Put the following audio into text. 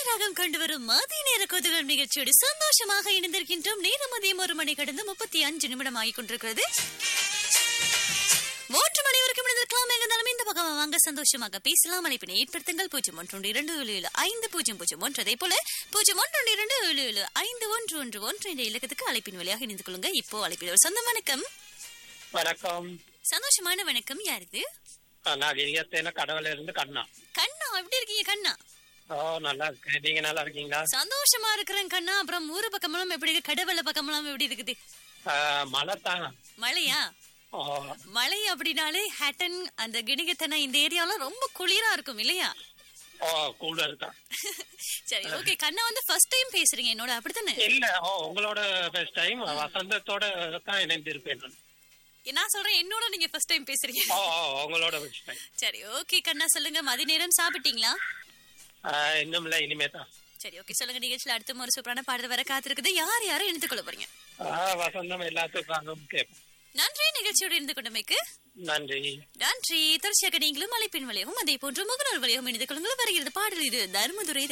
ராகம் கொண்டு வரும் மதிய நேர கொதுகள் நிகழ்ச்சியோடு சந்தோஷமாக இணைந்திருக்கின்றோம் நேரம் மதியம் ஒரு மணி கடந்து முப்பத்தி அஞ்சு நிமிடம் ஆகிக் கொண்டிருக்கிறது மூன்று மணி வரைக்கும் இணைந்திருக்கலாம் இருந்தாலும் இந்த பக்கம் வாங்க சந்தோஷமாக பேசலாம் அழைப்பினை ஏற்படுத்துங்கள் பூஜ்ஜியம் ஒன்று ஒன்று இரண்டு ஏழு ஏழு ஐந்து பூஜ்ஜியம் பூஜ்ஜியம் ஒன்று அதே போல பூஜ்ஜியம் ஒன்று ஒன்று இரண்டு ஏழு ஏழு ஐந்து ஒன்று ஒன்று ஒன்று என்ற இலக்கத்துக்கு அழைப்பின் வழியாக இணைந்து கொள்ளுங்க இப்போ அழைப்பில் ஒரு சொந்த வணக்கம் வணக்கம் சந்தோஷமான வணக்கம் யார் இது நான் இயற்கையில கடவுள இருந்து கண்ணா கண்ணா எப்படி இருக்கீங்க கண்ணா ஓ நல்லா இருக்கு நீங்க நல்லா இருக்கீங்களா சந்தோஷமா இருக்கிறேன் கண்ணா அப்புறம் ஊரு பக்கமெல்லாம் எப்படி இருக்கு கடவுள பக்கமெல்லாம் எப்படி இருக்குது ஆஹ், மழை தான் மழையா ஓ, மழை அப்படின்னாலே ஹேட்டன் அந்த கிணிகத்தனை இந்த ஏரியாலாம் ரொம்ப குளிரா இருக்கும் இல்லையா ஓ கூலர் தான் சரி ஓகே கண்ணா வந்து ஃபர்ஸ்ட் டைம் பேசுறீங்க என்னோட அப்படித்தானே இல்ல ஓ உங்களோட ஃபர்ஸ்ட் டைம் வசந்தத்தோட தான் இணைந்திருப்பேன் நான். நான் சொல்றேன் என்னோட நீங்க ஃபர்ஸ்ட் டைம் பேசுறீங்க ஓ ஓ, உங்களோட ஃபர்ஸ்ட் டைம் சரி ஓகே கண்ணா சொல்லுங்க மதிய நேரம் சாப்பிட்டீங்களா இன்னும் இல்ல இனிமே தான் சரி ஓகே சொல்லுங்க நிகழ்ச்சியில அடுத்த ஒரு சூப்பரான பாடல் வர காத்திருக்குது யார் யாரும் இணைந்து கொள்ள போறீங்க ஆஹ், வசந்தம் எல்லாத்துக்கும் கேட்போம் நன்றி நிகழ்ச்சியோடு இணைந்து கொண்டமைக்கு நன்றி நன்றி தொடர்ச்சியாக நீங்களும் அழைப்பின் வழியாகவும் அதே போன்று முகநூல் வழியாகவும் இணைந்து கொள்ளுங்கள் வருகிறது பாடல் இது தர்மதுரை